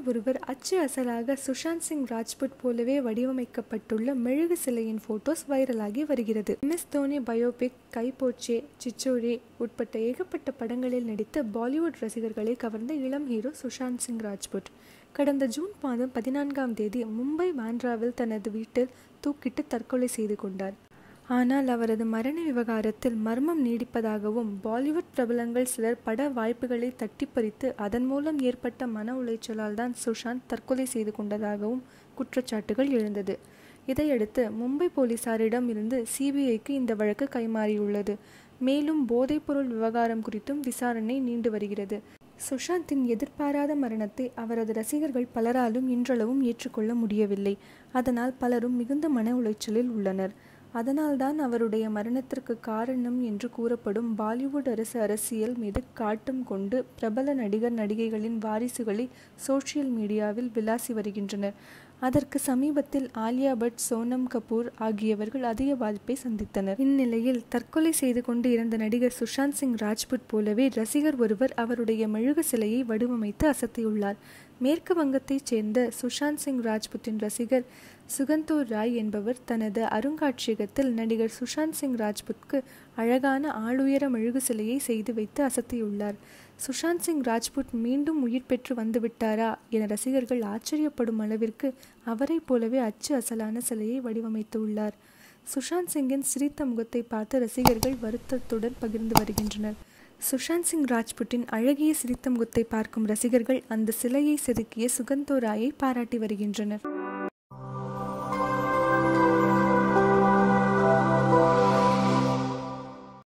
ஒருவர் அச்சு அசலாக சுஷாந்த் சிங் ராஜ்புட் போலவே வடிவமைக்கப்பட்டுள்ள மெழுகு சிலையின் போட்டோஸ் வைரலாகி வருகிறது M S Dhoni biopic Kai Po Che Chhichhore உட்பட்ட ஏகப்பட்ட படங்களில் நடித்த பாலிவுட் ரசிகர்களை கவர்ந்த இளம் ஹீரோ சுஷாந்த் சிங் ராஜ்புட் கடந்த ஜூன் மாதம் பதினான்காம் தேதி மும்பை பாண்ட்ராவில் தனது வீட்டில் தூக்கிட்டு தற்கொலை செய்து கொண்டார் ஆனால் அவரது மரண விவகாரத்தில் மர்மம் நீடிப்பதாகவும் பாலிவுட் பிரபலங்கள் சிலர் பட வாய்ப்புகளை தட்டி பறித்து அதன் மூலம் ஏற்பட்ட மன உளைச்சலால் தான் சுஷாந்த் தற்கொலை செய்து கொண்டதாகவும் குற்றச்சாட்டுகள் எழுந்தது இதையடுத்து மும்பை போலீசாரிடம் இருந்து சிபிஐக்கு இந்த வழக்கு கைமாறியுள்ளது மேலும் போதைப்பொருள் விவகாரம் குறித்தும் விசாரணை நீண்டு வருகிறது சுஷாந்தின் எதிர்பாராத மரணத்தை அவரது ரசிகர்கள் பலராலும் இன்றளவும் ஏற்றுக்கொள்ள முடியவில்லை அதனால் பலரும் மிகுந்த மன உளைச்சலில் உள்ளனர் அதனால்தான் அவருடைய மரணத்திற்கு காரணம் என்று கூறப்படும் பாலிவுட் அரசு அரசியல் மீது காட்டம் கொண்டு பிரபல நடிகர் நடிகைகளின் வாரிசுகளை சோசியல் மீடியாவில் விளாசி வருகின்றனர் அதற்கு சமீபத்தில் ஆலியா பட் சோனம் கபூர் ஆகியவர்கள் அதிக பாதிப்பை சந்தித்தனர் இந்நிலையில் தற்கொலை செய்து கொண்டு இறந்த நடிகர் சுஷாந்த் சிங் ராஜ்புட் போலவே ரசிகர் ஒருவர் அவருடைய மெழுகு சிலையை வடிவமைத்து அசத்தியுள்ளார் மேற்கு வங்கத்தைச் சேர்ந்த சுஷாந்த் சிங் ராஜ்புட்டின் ரசிகர் சுகந்தூர் ராய் என்பவர் தனது அருங்காட்சியகத்தில் நடிகர் சுஷாந்த் சிங் ராஜ்புட்க்கு அழகான ஆளுயர மெழுகு சிலையை செய்து வைத்து அசத்தியுள்ளார் சுஷாந்த் சிங் ராஜ்புட் மீண்டும் உயிர் பெற்று வந்துவிட்டாரா என ரசிகர்கள் ஆச்சரியப்படும் அளவிற்கு அவரைப் போலவே அச்சு அசலான சிலையை வடிவமைத்துள்ளார் சுஷாந்த் சிங்கின் சிரித்த முகத்தை பார்த்து ரசிகர்கள் வருத்தத்துடன் பகிர்ந்து வருகின்றனர் சுஷாந்த் சிங் ராஜ்புட்டின் அழகிய சிரித்த முகத்தை பார்க்கும் ரசிகர்கள் அந்த சிலையை செதுக்கிய சுகந்தோராயை பாராட்டி வருகின்றனர்